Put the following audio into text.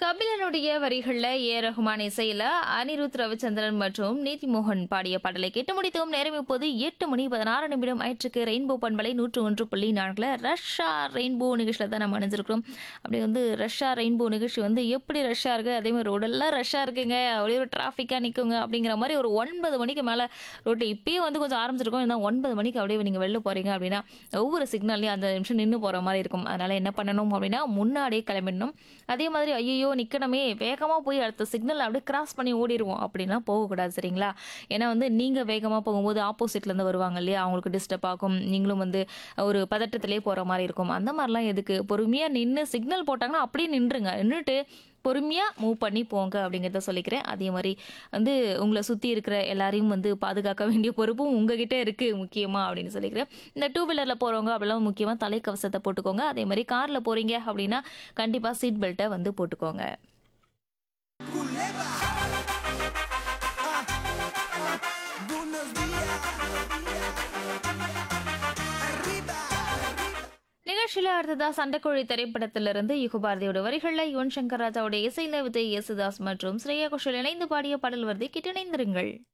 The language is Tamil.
கபிலனுடைய வரிகள்ல ஏ ரஹ்மான் இசையில அனிருத் ரவிச்சந்திரன் மற்றும் நீதிமோகன் பாடிய பாடலை கேட்டு முடித்தோம் நேரம் இப்போது எட்டு மணி பதினாறு நிமிடம் ஆயிற்றுக்கு ரெயின்போ பண்பலை நூற்று ஒன்று புள்ளி நான்குல ரஷ்ஷா ரெயின்போ நிகழ்ச்சியில் தான் நம்ம அணிஞ்சிருக்கிறோம் அப்படி வந்து ரஷ்ஷா ரெயின்போ நிகழ்ச்சி வந்து எப்படி ரஷ்ஷாக இருக்குது அதே மாதிரி ரோடெல்லாம் ரஷ்ஷாக இருக்குங்க அப்படியே ஒரு டிராஃபிக்காக நிற்குங்க அப்படிங்கிற மாதிரி ஒரு ஒன்பது மணிக்கு மேலே ரோட்டு இப்பயே வந்து கொஞ்சம் ஆரம்பிச்சிருக்கோம் இருந்தால் ஒன்பது மணிக்கு அப்படியே நீங்கள் வெளில போகிறீங்க அப்படின்னா ஒவ்வொரு சிக்னல்லையும் அந்த நிமிஷம் நின்று போகிற மாதிரி இருக்கும் அதனால் என்ன பண்ணணும் அப்படின்னா முன்னாடியே கிளம்பிடணும் அதே மாதிரி ஐயோ நிற்கணுமே வேகமாக போய் அடுத்த சிக்னல் அப்படியே கிராஸ் பண்ணி ஓடிடுவோம் அப்படின்லாம் போகக்கூடாது சரிங்களா ஏன்னா வந்து நீங்கள் வேகமாக போகும்போது ஆப்போசிட்லேருந்து வருவாங்க இல்லையா அவங்களுக்கு டிஸ்டர்ப் ஆகும் நீங்களும் வந்து ஒரு பதட்டத்திலே போகிற மாதிரி இருக்கும் அந்த மாதிரிலாம் எதுக்கு பொறுமையாக நின்று சிக்னல் போட்டாங்கன்னா அப்படியே நின்றுங்க நின்றுட்டு பொறுமையாக மூவ் பண்ணி போங்க அப்படிங்கிறத சொல்லிக்கிறேன் அதே மாதிரி வந்து உங்களை சுற்றி இருக்கிற எல்லாரையும் வந்து பாதுகாக்க வேண்டிய பொறுப்பும் உங்ககிட்ட இருக்குது முக்கியமாக அப்படின்னு சொல்லிக்கிறேன் இந்த டூ வீலரில் போகிறவங்க அப்படிலாம் முக்கியமாக தலைக்கவசத்தை போட்டுக்கோங்க அதே மாதிரி காரில் போகிறீங்க அப்படின்னா கண்டிப்பாக சீட் பெல்ட்டை வந்து போட்டுக்கோங்க Culebra. Ah, ah, buenos días. Arriba. நிகழ்ச்சியில் அடுத்ததா சண்டைக்கோழி திரைப்படத்திலிருந்து யுகபாரதியோட வரிகளில் யுவன் சங்கர் ராஜாவோட இசையில விஜய் யேசுதாஸ் மற்றும் ஸ்ரேயா கோஷல் இணைந்து பாடிய பாடல் வருதை கிட்ட இணைந்திருங்கள்